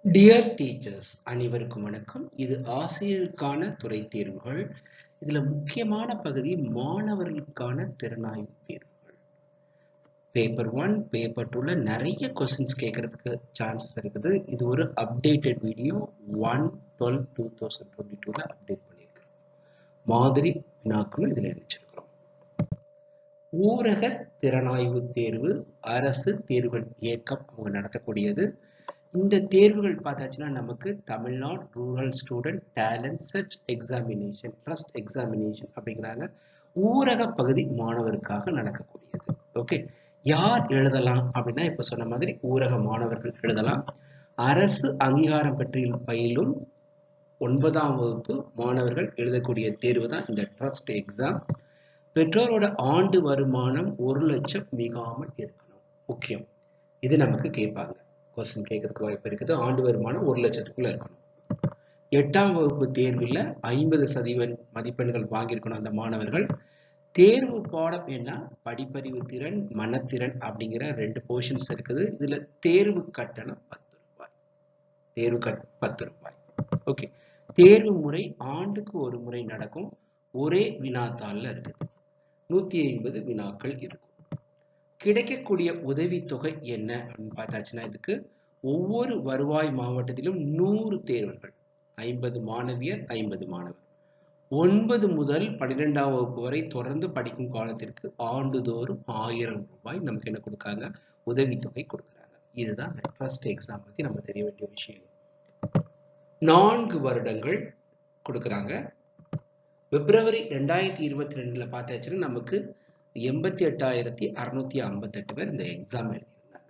dear teachers அனைவருக்கும் வணக்கம் இது ஆசிரியருக்கான துறை தேர்வுகள் இதுல முக்கியமான பகுதி மாணவர்களுக்கான திறனாய்வு தேர்வுகள் பேப்பர் ஒன் பேப்பர் டூல நிறைய கொஸ்டின்ஸ் கேட்கறதுக்கு சான்சஸ் இருக்குது இது ஒரு updated video one twelve two thousand twenty டூல அப்டேட் பண்ணியிருக்கிறோம் மாதிரி வினாக்களும் இதுல இணைச்சிருக்கிறோம் ஊரக திறனாய்வு தேர்வு அரசு தேர்வுகள் இயக்கம் அவங்க நடத்தக்கூடியது இந்த தேர்வுகள் பார்த்தாச்சுன்னா நமக்கு Tamil Nadu rural student talent search examination trust examination அப்படிங்கிறாங்க ஊரக பகுதி மாணவருக்காக நடக்கக்கூடியது ஓகே யார் எழுதலாம் அப்படின்னா இப்ப சொன்ன மாதிரி ஊரக மாணவர்கள் எழுதலாம் அரசு அங்கீகாரம் பெற்று பயிலும் ஒன்பதாம் வகுப்பு மாணவர்கள் எழுதக்கூடிய தேர்வு தான் இந்த ட்ரஸ்ட் எக்ஸாம் பெற்றோரோட ஆண்டு வருமானம் ஒரு லட்சம் மிகாமல் இருக்கணும் முக்கியம் இது நமக்கு கேட்பாங்க கொஸ்டின் கேட்கறதுக்கு வாய்ப்பு இருக்குது ஆண்டு வருமானம் ஒரு லட்சத்துக்குள்ள இருக்கணும் எட்டாம் வகுப்பு தேர்வில் ஐம்பது சதவீத மதிப்பெண்கள் வாங்கியிருக்கணும் அந்த மாணவர்கள் தேர்வு பாடம் என்ன படிப்பறிவு திறன் மனத்திறன் அப்படிங்கிற ரெண்டு போர்ஷன்ஸ் இருக்குது இதுல தேர்வு கட்டணம் பத்து ரூபாய் தேர்வு கட் பத்து ரூபாய் ஓகே தேர்வு முறை ஆண்டுக்கு ஒரு முறை நடக்கும் ஒரே வினாத்தாள்ல இருக்குது நூத்தி ஐம்பது வினாக்கள் இருக்கும் கிடைக்கக்கூடிய உதவித்தொகை என்ன அப்படின்னு பார்த்தாச்சுன்னா இதுக்கு ஒவ்வொரு வருவாய் மாவட்டத்திலும் நூறு தேர்வர்கள் ஐம்பது மாணவியர் ஐம்பது மாணவர் ஒன்பது முதல் பன்னிரெண்டாம் வகுப்பு வரை தொடர்ந்து படிக்கும் காலத்திற்கு ஆண்டுதோறும் ஆயிரம் ரூபாய் நமக்கு என்ன கொடுக்காங்க உதவித்தொகை கொடுக்குறாங்க இதுதான் ட்ரஸ்ட் எக்ஸாம் பத்தி நம்ம தெரிய வேண்டிய விஷயம் நான்கு வருடங்கள் கொடுக்குறாங்க பிப்ரவரி ரெண்டாயிரத்தி இருபத்தி ரெண்டுல பார்த்தாச்சுன்னா நமக்கு எண்பத்தி எட்டாயிரத்தி அறுநூத்தி ஐம்பத்தி எட்டு பேர் இந்த எக்ஸாம் எழுதியிருந்தாங்க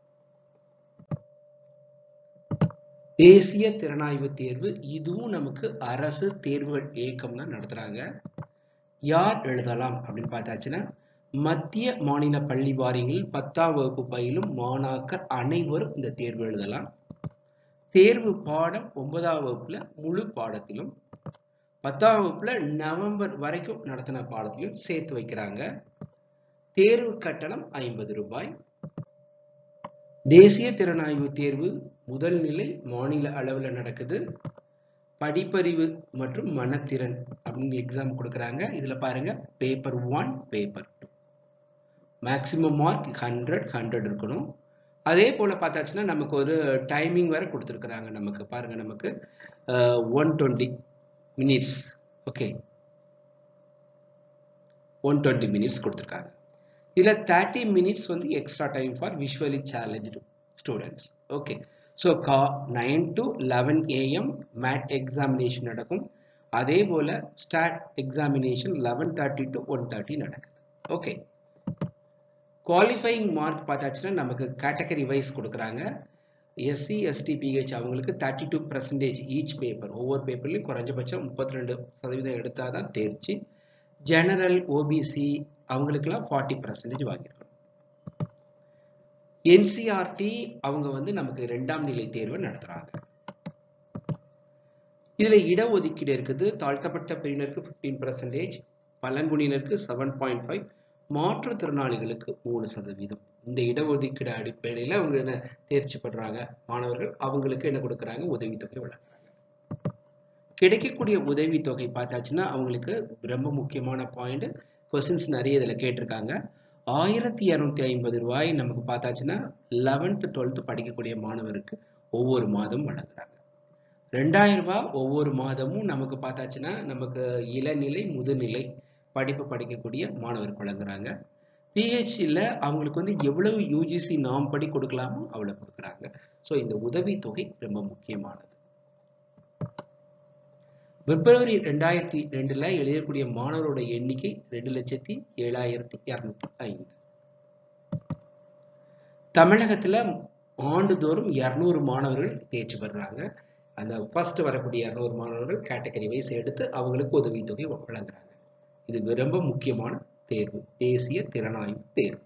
தேசிய திறனாய்வு தேர்வு இதுவும் நமக்கு அரசு தேர்வுகள் இயக்கம் தான் நடத்துறாங்க யார் எழுதலாம் அப்படின்னு பார்த்தாச்சுன்னா மத்திய மாநில பள்ளி வாரியங்களில் பத்தாம் வகுப்பு பயிலும் மாணாக்கர் அனைவரும் இந்த தேர்வு எழுதலாம் தேர்வு பாடம் ஒன்பதாம் வகுப்புல முழு பாடத்திலும் பத்தாம் வகுப்புல நவம்பர் வரைக்கும் நடத்தின பாடத்திலையும் சேர்த்து வைக்கிறாங்க தேர்வு கட்டணம் ஐம்பது ரூபாய் தேசிய திறனாய்வு தேர்வு முதல் நிலை மாநில அளவில் நடக்குது படிப்பறிவு மற்றும் மனத்திறன் அப்படின்னு எக்ஸாம் கொடுக்குறாங்க இதுல பாருங்க paper one paper two maximum mark hundred hundred இருக்கணும் அதே போல பார்த்தாச்சுன்னா நமக்கு ஒரு டைமிங் வேற கொடுத்துருக்குறாங்க நமக்கு பாருங்க நமக்கு one twenty minutes okay one twenty minutes கொடுத்துருக்காங்க இதில் தேர்ட்டி மினிட்ஸ் வந்து extra time for visually challenged students okay so கா nine to eleven AM MAT examination நடக்கும் அதே போல் SAT examination eleven thirty to one thirty நடக்குது ஓகே குவாலிஃபைங் மார்க் பார்த்தாச்சுன்னா நமக்கு கேட்டகரி வைஸ் கொடுக்குறாங்க எஸ்சி எஸ்டி பிஹெச் அவங்களுக்கு thirty two percentage each paper ஒவ்வொரு பேப்பர்லையும் குறைஞ்சபட்சம் முப்பத்தி ரெண்டு சதவீதம் எடுத்தால் தான் தேர்ச்சி ஜெனரல் ஓபிசி அவங்களுக்குலாம் ஃபார்ட்டி பர்சன்டேஜ் வாங்கியிருக்கணும் என்சிஆர்டி அவங்க வந்து நமக்கு ரெண்டாம் நிலை தேர்வு நடத்துறாங்க இதுல இடஒதுக்கீடு இருக்குது தாழ்த்தப்பட்ட பிரிவினருக்கு ஃபிஃப்டீன் பர்சன்டேஜ் பழங்குடியினருக்கு செவன் பாயிண்ட் ஃபைவ் மாற்றுத்திறனாளிகளுக்கு மூணு சதவீதம் இந்த இடஒதுக்கீடு அடிப்படையில் அவங்க என்ன தேர்ச்சி பெறாங்க மாணவர்கள் அவங்களுக்கு என்ன கொடுக்குறாங்க உதவித்தொகை வழங்குறாங்க கிடைக்கக்கூடிய உதவித்தொகை பார்த்தாச்சுன்னா அவங்களுக்கு ரொம்ப முக்கியமான பாயிண்ட் கொஸ்டின்ஸ் நிறைய இதில் கேட்டிருக்காங்க ஆயிரத்தி இரநூத்தி ஐம்பது ரூபாய் நமக்கு பார்த்தாச்சுன்னா லெவன்த்து டுவெல்த்து படிக்கக்கூடிய மாணவருக்கு ஒவ்வொரு மாதம் வழங்குறாங்க ரெண்டாயிரம் ரூபாய் ஒவ்வொரு மாதமும் நமக்கு பார்த்தாச்சுன்னா நமக்கு இளநிலை முதுநிலை படிப்பு படிக்கக்கூடிய மாணவருக்கு வழங்குறாங்க பிஹெச்சியில் அவங்களுக்கு வந்து எவ்வளவு யூஜிசி நாம் படி கொடுக்கலாமோ அவ்வளோ கொடுக்குறாங்க ஸோ இந்த உதவித்தொகை ரொம்ப முக்கியமானது பிப்ரவரி ரெண்டாயிரத்தி ரெண்டுல எழுதக்கூடிய மாணவரோட எண்ணிக்கை ரெண்டு லட்சத்தி ஏழாயிரத்தி இரநூத்தி ஐந்து தமிழகத்துல ஆண்டுதோறும் இருநூறு மாணவர்கள் தேர்ச்சி பெறுறாங்க அந்த ஃபர்ஸ்ட் வரக்கூடிய இருநூறு மாணவர்கள் கேட்டகரி வைஸ் எடுத்து அவங்களுக்கு உதவித்தொகை வழங்குறாங்க இது ரொம்ப முக்கியமான தேர்வு தேசிய திறனாய்வு தேர்வு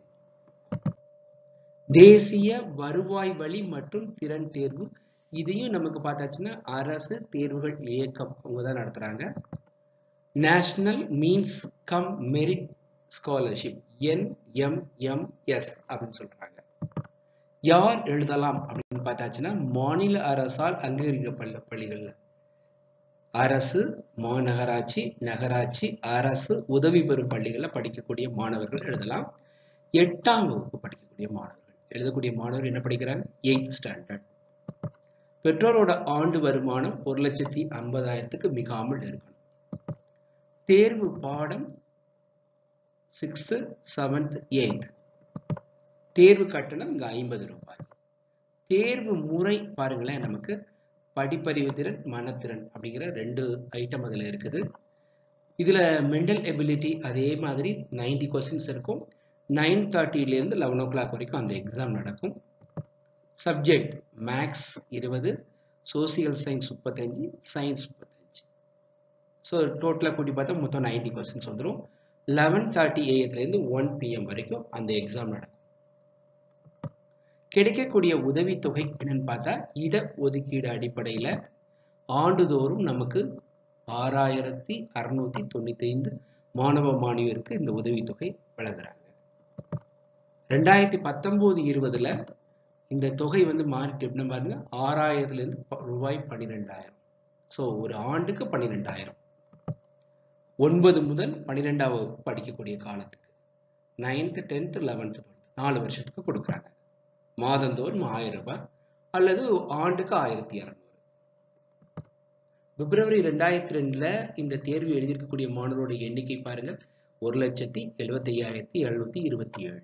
தேசிய வருவாய் வழி மற்றும் திறன் தேர்வு இதையும் நமக்கு பார்த்தாச்சுன்னா அரசு தேர்வுகள் இயக்கம் அவங்க தான் நடத்துறாங்க national means cum merit scholarship NMMS அப்படின்னு சொல்றாங்க யார் எழுதலாம் அப்படின்னு பார்த்தாச்சுன்னா மாநில அரசால் அங்கீகரிக்கப்பட்ட பள்ளிகள்ல அரசு மாநகராட்சி நகராட்சி அரசு உதவி பெறும் பள்ளிகளில் படிக்கக்கூடிய மாணவர்கள் எழுதலாம் எட்டாம் வகுப்பு படிக்கக்கூடிய மாணவர்கள் எழுதக்கூடிய மாணவர் என்ன படிக்கிறாங்க எயித் ஸ்டாண்டர்ட் பெற்றோரோட ஆண்டு வருமானம் ஒரு லட்சத்தி ஐம்பதாயிரத்துக்கு மிகாமல் இருக்கணும் தேர்வு பாடம் சிக்ஸ்த்து செவன்த் எயித் தேர்வு கட்டணம் இங்க ஐம்பது ரூபாய் தேர்வு முறை பாருங்களேன் நமக்கு படிப்பறிவு திறன் மனத்திறன் அப்படிங்கிற ரெண்டு ஐட்டம் அதில் இருக்குது இதில் மென்டல் எபிலிட்டி அதே மாதிரி நைன்டி கொஸ்டின்ஸ் இருக்கும் நைன் தேர்ட்டிலேருந்து லெவன் ஓ கிளாக் வரைக்கும் அந்த எக்ஸாம் நடக்கும் சப்ஜெக்ட் மேக்ஸ் இருபது சோசியல் சயின்ஸ் முப்பத்தஞ்சு சயின்ஸ் முப்பத்தஞ்சு ஸோ டோட்டலாக கூட்டி பார்த்தா மொத்தம் நைன்டி கொஸ்டின்ஸ் வந்துடும் லெவன் தேர்ட்டி ஏஎத்துலேருந்து ஒன் பிஎம் வரைக்கும் அந்த எக்ஸாம் நடக்கும் கிடைக்கக்கூடிய உதவித்தொகை என்னன்னு பார்த்தா இட ஒதுக்கீடு அடிப்படையில் ஆண்டுதோறும் நமக்கு ஆறாயிரத்தி அறுநூத்தி தொண்ணூத்தி ஐந்து மாணவ மாணவியருக்கு இந்த உதவித்தொகை வழங்குறாங்க ரெண்டாயிரத்தி பத்தொன்பது இருபதுல இந்த தொகை வந்து மாறிட்டு எப்படின்னு பாருங்க ஆறாயிரத்துல இருந்து ரூபாய் பன்னிரெண்டாயிரம் ஸோ ஒரு ஆண்டுக்கு பன்னிரெண்டாயிரம் ஒன்பது முதல் பன்னிரெண்டாம் வகுப்பு படிக்கக்கூடிய காலத்துக்கு நைன்த்து டென்த்து லெவன்த்து நாலு வருஷத்துக்கு கொடுக்குறாங்க மாதந்தோறும் ஆயிரம் ரூபாய் அல்லது ஆண்டுக்கு ஆயிரத்தி இரநூறு பிப்ரவரி ரெண்டாயிரத்தி ரெண்டுல இந்த தேர்வு எழுதியிருக்கக்கூடிய மாணவரோட எண்ணிக்கை பாருங்க ஒரு லட்சத்தி எழுபத்தி ஐயாயிரத்தி எழுநூத்தி இருபத்தி ஏழு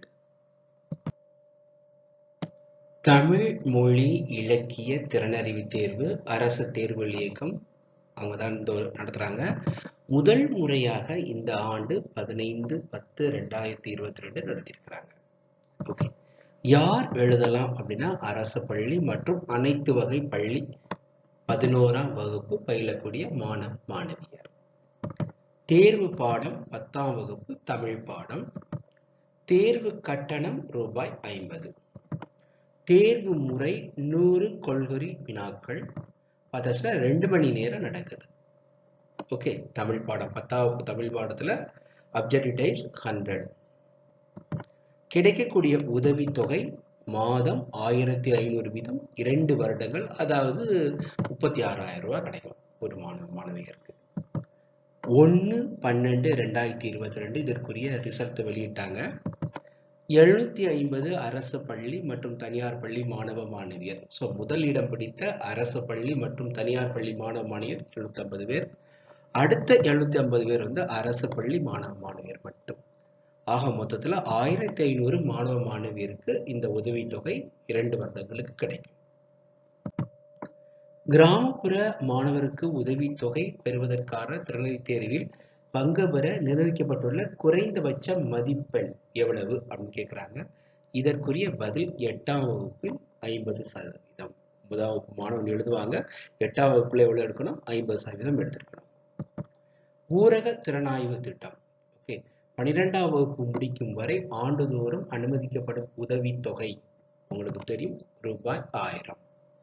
தமிழ் மொழி இலக்கிய திறனறிவு தேர்வு அரசு தேர்வுகள் இயக்கம் அவங்க தான் நடத்துறாங்க முதல் முறையாக இந்த ஆண்டு பதினைந்து பத்து ரெண்டாயிரத்தி இருபத்தி ரெண்டு நடத்தியிருக்கிறாங்க ஓகே யார் எழுதலாம் அப்படின்னா அரசு பள்ளி மற்றும் அனைத்து வகை பள்ளி பதினோராம் வகுப்பு பயிலக்கூடிய மாணவ மாணவியர் தேர்வு பாடம் பத்தாம் வகுப்பு தமிழ் பாடம் தேர்வு கட்டணம் ரூபாய் ஐம்பது தேர்வு முறை நூறு கொள்கறி வினாக்கள் பார்த்தாச்சுன்னா ரெண்டு மணி நேரம் நடக்குது ஓகே தமிழ் பாடம் பத்தாவது தமிழ் பாடத்துல அப்ஜெக்டிவ் டைப்ஸ் ஹண்ட்ரட் கிடைக்கக்கூடிய உதவித்தொகை மாதம் ஆயிரத்தி ஐநூறு வீதம் இரண்டு வருடங்கள் அதாவது முப்பத்தி ஆறாயிரம் ரூபாய் கிடைக்கும் ஒரு மாணவ மாணவியருக்கு ஒன்று பன்னெண்டு ரெண்டாயிரத்தி இருபத்தி ரெண்டு இதற்குரிய ரிசல்ட் வெளியிட்டாங்க எழுநூத்தி ஐம்பது அரசு பள்ளி மற்றும் தனியார் பள்ளி மாணவ மாணவியர் ஸோ முதல் இடம் பிடித்த அரசு பள்ளி மற்றும் தனியார் பள்ளி மாணவ மாணவியர் எழுநூத்தி ஐம்பது பேர் அடுத்த எழுநூத்தி ஐம்பது பேர் வந்து அரசு பள்ளி மாணவ மாணவியர் மட்டும் ஆக மொத்தத்துல ஆயிரத்தி ஐநூறு மாணவ மாணவியருக்கு இந்த உதவித்தொகை இரண்டு வருடங்களுக்கு கிடைக்கும் கிராமப்புற மாணவருக்கு உதவித்தொகை பெறுவதற்கான திறனை தேர்வில் பங்கு பெற நிர்ணயிக்கப்பட்டுள்ள குறைந்தபட்ச மதிப்பெண் எவ்வளவு அப்படின்னு கேட்குறாங்க இதற்குரிய பதில் எட்டாம் வகுப்பில் ஐம்பது சதவீதம் ஒன்பதாம் வகுப்பு மாணவன் எழுதுவாங்க எட்டாம் வகுப்புல எவ்வளவு எடுக்கணும் ஐம்பது சதவீதம் எடுத்திருக்கணும் ஊரக திறனாய்வு திட்டம் ஓகே பனிரெண்டாம் வகுப்பு முடிக்கும் வரை ஆண்டுதோறும் அனுமதிக்கப்படும் உதவித்தொகை உங்களுக்கு தெரியும் ரூபாய் ஆயிரம்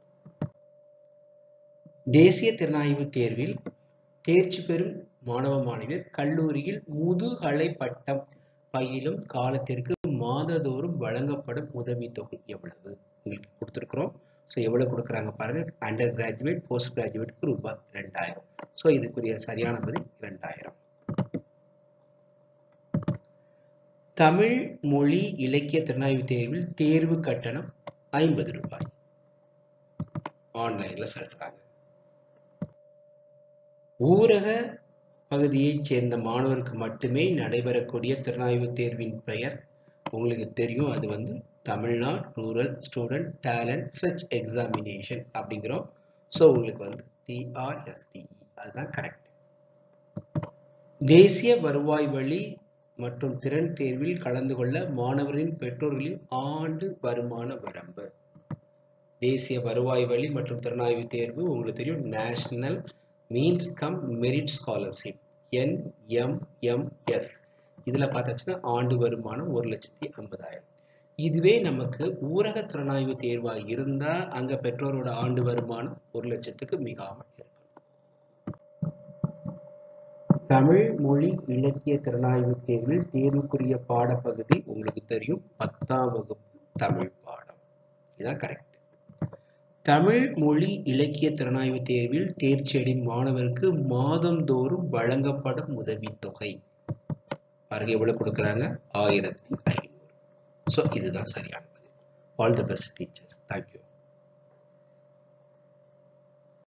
தேசிய திறனாய்வு தேர்வில் தேர்ச்சி பெறும் மாணவ மாணவியர் கல்லூரியில் முதுகலை பட்டம் பயிலும் காலத்திற்கு மாதந்தோறும் வழங்கப்படும் உதவித்தொகை எவ்வளவு உங்களுக்கு கொடுத்துருக்குறோம் ஸோ எவ்வளவு கொடுக்குறாங்க பாருங்க அண்டர் கிராஜுவேட் போஸ்ட் கிராஜுவேட்க்கு ரூபாய் ரெண்டாயிரம் ஸோ இதுக்குரிய சரியான பதில் இரண்டாயிரம் தமிழ் மொழி இலக்கிய திறனாய்வு தேர்வில் தேர்வு கட்டணம் ஐம்பது ரூபாய் ஆன்லைன்ல செலுத்துறாங்க ஊரக பகுதியைச் சேர்ந்த மாணவருக்கு மட்டுமே நடைபெறக்கூடிய திறனாய்வு தேர்வின் பெயர் உங்களுக்கு தெரியும் அது வந்து Tamil Nadu rural student talent search examination அப்படிங்கிறோம் ஸோ உங்களுக்கு வந்து டிஆர்எஸ்டிஇ அதுதான் கரெக்ட் தேசிய வருவாய் வழி மற்றும் திறன் தேர்வில் கலந்து கொள்ள மாணவரின் பெற்றோர்களின் ஆண்டு வருமான வரம்பு தேசிய வருவாய் வழி மற்றும் திறனாய்வு தேர்வு உங்களுக்கு தெரியும் national means cum merit scholarship NMMS இதுல பார்த்தாச்சுன்னா ஆண்டு வருமானம் ஒரு லட்சத்தி ஐம்பதாயிரம் இதுவே நமக்கு ஊரக திறனாய்வு தேர்வா இருந்தா அங்க பெற்றோரோட ஆண்டு வருமானம் ஒரு லட்சத்துக்கு மிகாமல் இருக்கும் தமிழ் மொழி இலக்கிய திறனாய்வு தேர்வில் தேர்வுக்குரிய பாடப்பகுதி உங்களுக்கு தெரியும் பத்தாம் வகுப்பு தமிழ் பாடம் இதுதான் கரெக்ட் தமிழ் மொழி இலக்கிய திறனாய்வு தேர்வில் தேர்ச்சி அடையும் மாணவருக்கு மாதந்தோறும் வழங்கப்படும் உதவித்தொகை பாருங்க எவ்வளவு கொடுக்குறாங்க ஆயிரத்தி ஐநூறு ஸோ இதுதான் சரியான பதில் all the best teachers thank you